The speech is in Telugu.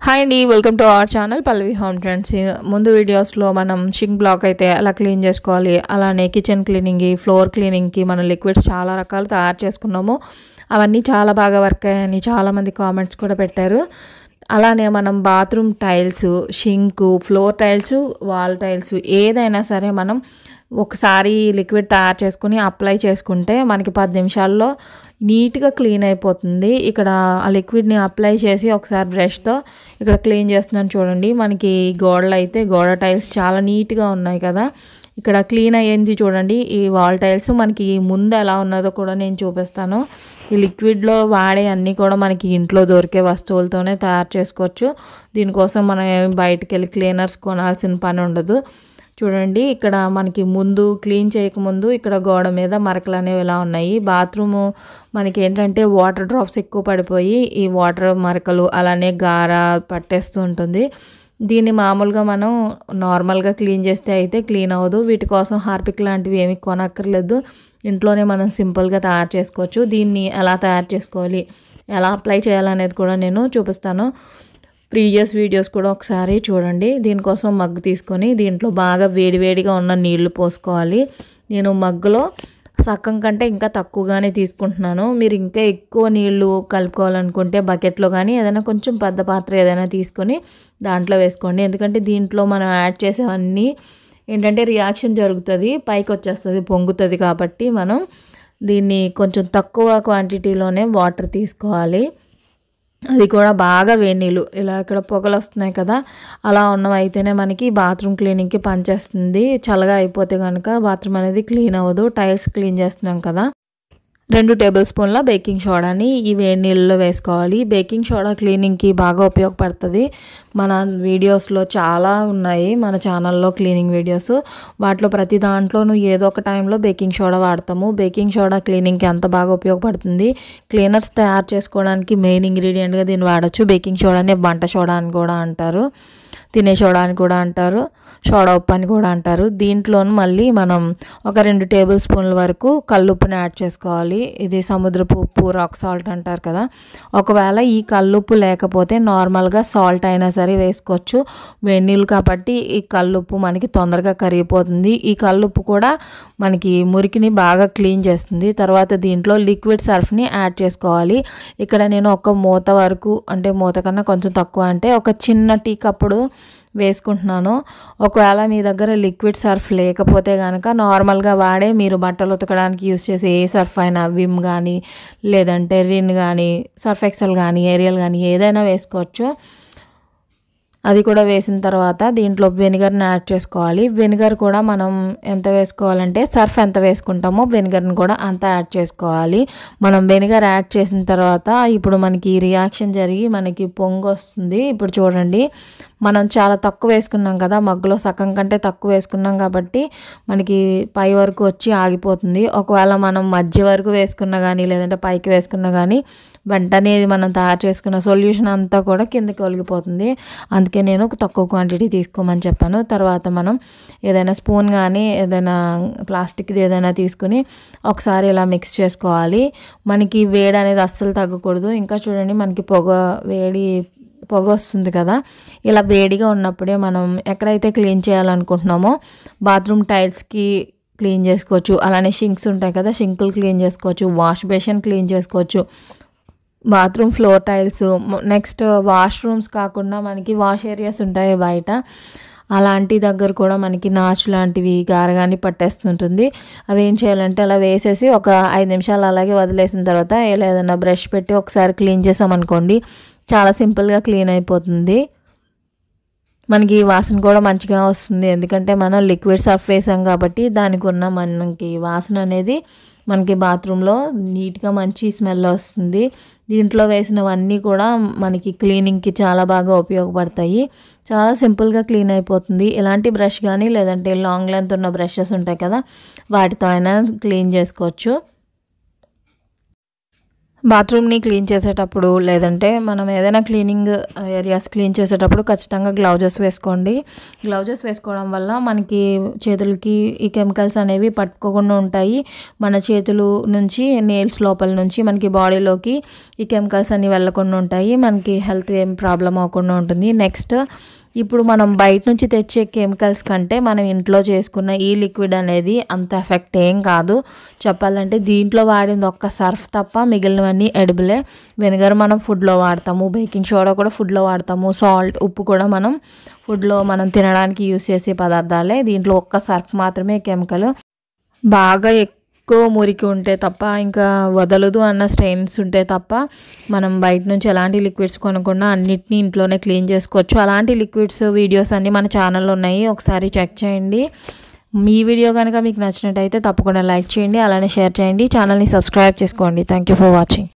హాయ్ అండి welcome to our channel Pallavi home trends ముందు వీడియోస్లో మనం షింక్ బ్లాక్ అయితే ఎలా క్లీన్ చేసుకోవాలి అలానే కిచెన్ క్లీనింగ్కి ఫ్లోర్ క్లీనింగ్కి మనం లిక్విడ్స్ చాలా రకాలు తయారు చేసుకున్నాము అవన్నీ చాలా బాగా వర్క్ అయ్యాయని చాలామంది కామెంట్స్ కూడా పెట్టారు అలానే మనం bathroom tiles sink floor tiles wall tiles ఏదైనా సరే మనం ఒకసారి లిక్విడ్ తయారు చేసుకుని అప్లై చేసుకుంటే మనకి పది నిమిషాల్లో నీట్గా క్లీన్ అయిపోతుంది ఇక్కడ ఆ లిక్విడ్ని అప్లై చేసి ఒకసారి బ్రష్తో ఇక్కడ క్లీన్ చేస్తున్నాను చూడండి మనకి గోడలు అయితే గోడ టైల్స్ చాలా నీట్గా ఉన్నాయి కదా ఇక్కడ క్లీన్ అయ్యింది చూడండి ఈ వాల్ టైల్స్ మనకి ముందు ఎలా ఉన్నదో కూడా నేను చూపిస్తాను ఈ లిక్విడ్లో వాడే అన్నీ కూడా మనకి ఇంట్లో దొరికే వస్తువులతోనే తయారు చేసుకోవచ్చు దీనికోసం మనం ఏమి బయటకు వెళ్ళి క్లీనర్స్ కొనాల్సిన పని ఉండదు చూడండి ఇక్కడ మనకి ముందు క్లీన్ చేయకముందు ఇక్కడ గోడ మీద మరకలు అనేవి ఇలా ఉన్నాయి బాత్రూము మనకి ఏంటంటే వాటర్ డ్రాప్స్ ఎక్కువ పడిపోయి ఈ వాటర్ మరకలు అలానే గార పట్టేస్తూ ఉంటుంది దీన్ని మామూలుగా మనం నార్మల్గా క్లీన్ చేస్తే అయితే క్లీన్ అవ్వదు వీటి కోసం హార్పిక్ లాంటివి ఏమి కొనక్కర్లేదు ఇంట్లోనే మనం సింపుల్గా తయారు చేసుకోవచ్చు దీన్ని ఎలా తయారు చేసుకోవాలి ఎలా అప్లై చేయాలనేది కూడా నేను చూపిస్తాను ప్రీవియస్ వీడియోస్ కూడా ఒకసారి చూడండి దీనికోసం మగ్గు తీసుకొని దీంట్లో బాగా వేడివేడిగా ఉన్న నీళ్లు పోసుకోవాలి నేను మగ్గులో సగం కంటే ఇంకా తక్కువగానే తీసుకుంటున్నాను మీరు ఇంకా ఎక్కువ నీళ్లు కలుపుకోవాలనుకుంటే బకెట్లో కానీ ఏదైనా కొంచెం పెద్ద పాత్ర ఏదైనా తీసుకొని దాంట్లో వేసుకోండి ఎందుకంటే దీంట్లో మనం యాడ్ చేసేవన్నీ ఏంటంటే రియాక్షన్ జరుగుతుంది పైకి వచ్చేస్తుంది పొంగుతుంది కాబట్టి మనం దీన్ని కొంచెం తక్కువ క్వాంటిటీలోనే వాటర్ తీసుకోవాలి అది కూడా బాగా వేడి నీళ్ళు ఇలా ఇక్కడ పొగలు వస్తున్నాయి కదా అలా ఉన్నవైతేనే మనకి బాత్రూమ్ క్లీనింగ్కి పనిచేస్తుంది చల్లగా అయిపోతే కనుక బాత్రూమ్ అనేది క్లీన్ అవ్వదు టైల్స్ క్లీన్ చేస్తున్నాం కదా రెండు టేబుల్ స్పూన్ల బేకింగ్ సోడాని ఈ వేడి నీళ్ళలో వేసుకోవాలి బేకింగ్ సోడా క్లీనింగ్కి బాగా ఉపయోగపడుతుంది మన వీడియోస్లో చాలా ఉన్నాయి మన ఛానల్లో క్లీనింగ్ వీడియోస్ వాటిలో ప్రతి దాంట్లోనూ ఏదో ఒక టైంలో బేకింగ్ సోడా వాడతాము బేకింగ్ సోడా క్లీనింగ్కి ఎంత బాగా ఉపయోగపడుతుంది క్లీనర్స్ తయారు చేసుకోవడానికి మెయిన్ ఇంగ్రీడియంట్గా దీన్ని వాడచ్చు బేకింగ్ సోడాని వంట సోడా అని కూడా అంటారు తినే సోడా అని కూడా అంటారు సోడా ఉప్పు అని కూడా అంటారు దీంట్లోనూ మళ్ళీ మనం ఒక రెండు టేబుల్ స్పూన్ల వరకు కల్లుప్పుని యాడ్ చేసుకోవాలి ఇది సముద్రపు ఉప్పు రాక్ సాల్ట్ అంటారు కదా ఒకవేళ ఈ కల్లుప్పు లేకపోతే నార్మల్గా సాల్ట్ అయినా సరే వేసుకోవచ్చు వెన్నీళ్ళు కాబట్టి ఈ కల్లుప్పు మనకి తొందరగా కరిగిపోతుంది ఈ కల్లుప్పు కూడా మనకి మురికిని బాగా క్లీన్ చేస్తుంది తర్వాత దీంట్లో లిక్విడ్ సర్ఫ్ని యాడ్ చేసుకోవాలి ఇక్కడ నేను ఒక మూత వరకు అంటే మూత కన్నా కొంచెం తక్కువ అంటే ఒక చిన్న టీ కప్పుడు వేసుకుంటున్నాను ఒకవేళ మీ దగ్గర లిక్విడ్ సర్ఫ్ లేకపోతే కనుక నార్మల్గా వాడే మీరు బట్టలు ఉతకడానికి యూస్ చేసే ఏ సర్ఫ్ అయినా విమ్ కానీ లేదంటే రిన్ కానీ సర్ఫ్ ఎక్సెల్ కానీ ఏరియల్ కానీ ఏదైనా వేసుకోవచ్చు అది కూడా వేసిన తర్వాత దీంట్లో వెనిగర్ని యాడ్ చేసుకోవాలి వెనిగర్ కూడా మనం ఎంత వేసుకోవాలంటే సర్ఫ్ ఎంత వేసుకుంటామో వెనిగర్ని కూడా అంత యాడ్ చేసుకోవాలి మనం వెనిగర్ యాడ్ చేసిన తర్వాత ఇప్పుడు మనకి రియాక్షన్ జరిగి మనకి పొంగు వస్తుంది ఇప్పుడు చూడండి మనం చాలా తక్కువ వేసుకున్నాం కదా మగ్గులో సగం కంటే తక్కువ వేసుకున్నాం కాబట్టి మనకి పై వరకు వచ్చి ఆగిపోతుంది ఒకవేళ మనం మధ్య వరకు వేసుకున్నా కానీ లేదంటే పైకి వేసుకున్నా కానీ వెంటనే ఇది మనం తయారు చేసుకున్న సొల్యూషన్ అంతా కూడా కిందకి ఒలిగిపోతుంది అందుకే నేను తక్కువ క్వాంటిటీ తీసుకోమని చెప్పాను తర్వాత మనం ఏదైనా స్పూన్ కానీ ఏదైనా ప్లాస్టిక్ది ఏదైనా తీసుకుని ఒకసారి ఇలా మిక్స్ చేసుకోవాలి మనకి వేడి అనేది అస్సలు తగ్గకూడదు ఇంకా చూడండి మనకి పొగ వేడి పొగ వస్తుంది కదా ఇలా వేడిగా ఉన్నప్పుడే మనం ఎక్కడైతే క్లీన్ చేయాలనుకుంటున్నామో బాత్రూమ్ టైల్స్కి క్లీన్ చేసుకోవచ్చు అలానే షింక్స్ ఉంటాయి కదా షింకులు క్లీన్ చేసుకోవచ్చు వాష్ బేసిన్ క్లీన్ చేసుకోవచ్చు bathroom floor tiles next washrooms కాకుండా మనకి వాష్ ఏరియాస్ ఉంటాయి బయట అలాంటి దగ్గర కూడా మనకి నాచు లాంటివి గారగాని పట్టేస్తుంటుంది అవి ఏం చేయాలంటే అలా వేసేసి ఒక ఐదు నిమిషాలు అలాగే వదిలేసిన తర్వాత ఏదైనా బ్రష్ పెట్టి ఒకసారి క్లీన్ చేసామనుకోండి చాలా సింపుల్గా క్లీన్ అయిపోతుంది మనకి వాసన కూడా మంచిగా వస్తుంది ఎందుకంటే మనం లిక్విడ్ సర్ఫ్ వేసాం కాబట్టి దానికి ఉన్న మనకి వాసన అనేది మనకి బాత్రూంలో నీట్గా మంచి స్మెల్ వస్తుంది దీంట్లో వేసినవన్నీ కూడా మనకి క్లీనింగ్కి చాలా బాగా ఉపయోగపడతాయి చాలా సింపుల్గా క్లీన్ అయిపోతుంది ఎలాంటి బ్రష్ కానీ లేదంటే లాంగ్ లెంత్ ఉన్న బ్రషెస్ ఉంటాయి కదా వాటితో అయినా క్లీన్ చేసుకోవచ్చు బాత్రూమ్ని క్లీన్ చేసేటప్పుడు లేదంటే మనం ఏదైనా క్లీనింగ్ ఏరియాస్ క్లీన్ చేసేటప్పుడు ఖచ్చితంగా గ్లౌజెస్ వేసుకోండి గ్లౌజెస్ వేసుకోవడం వల్ల మనకి చేతులకి ఈ కెమికల్స్ అనేవి పట్టుకోకుండా ఉంటాయి మన చేతులు నుంచి నెయిల్స్ లోపల నుంచి మనకి బాడీలోకి ఈ కెమికల్స్ అన్ని వెళ్ళకుండా ఉంటాయి మనకి హెల్త్ ఏం ప్రాబ్లం అవ్వకుండా ఉంటుంది నెక్స్ట్ ఇప్పుడు మనం బయట నుంచి తెచ్చే కెమికల్స్ కంటే మనం ఇంట్లో చేసుకున్న ఈ లిక్విడ్ అనేది అంత ఎఫెక్ట్ ఏం కాదు చెప్పాలంటే దీంట్లో వాడింది ఒక్క సర్ఫ్ తప్ప మిగిలినవన్నీ ఎడిబులే వెనిగర్ మనం ఫుడ్లో వాడతాము బేకింగ్ సోడా కూడా ఫుడ్లో వాడతాము సాల్ట్ ఉప్పు కూడా మనం ఫుడ్లో మనం తినడానికి యూస్ చేసే పదార్థాలే దీంట్లో ఒక్క సర్ఫ్ మాత్రమే కెమికల్ బాగా ఎక్కువ మురికి ఉంటే తప్ప ఇంకా వదలదు అన్న స్టెయిన్స్ ఉంటే తప్ప మనం బయట నుంచి ఎలాంటి లిక్విడ్స్ కొనకుండా అన్నిటినీ ఇంట్లోనే క్లీన్ చేసుకోవచ్చు అలాంటి లిక్విడ్స్ వీడియోస్ అన్నీ మన ఛానల్లో ఉన్నాయి ఒకసారి చెక్ చేయండి మీ వీడియో కనుక మీకు నచ్చినట్టయితే తప్పకుండా లైక్ చేయండి అలానే షేర్ చేయండి ఛానల్ని సబ్స్క్రైబ్ చేసుకోండి థ్యాంక్ యూ ఫర్ వాచింగ్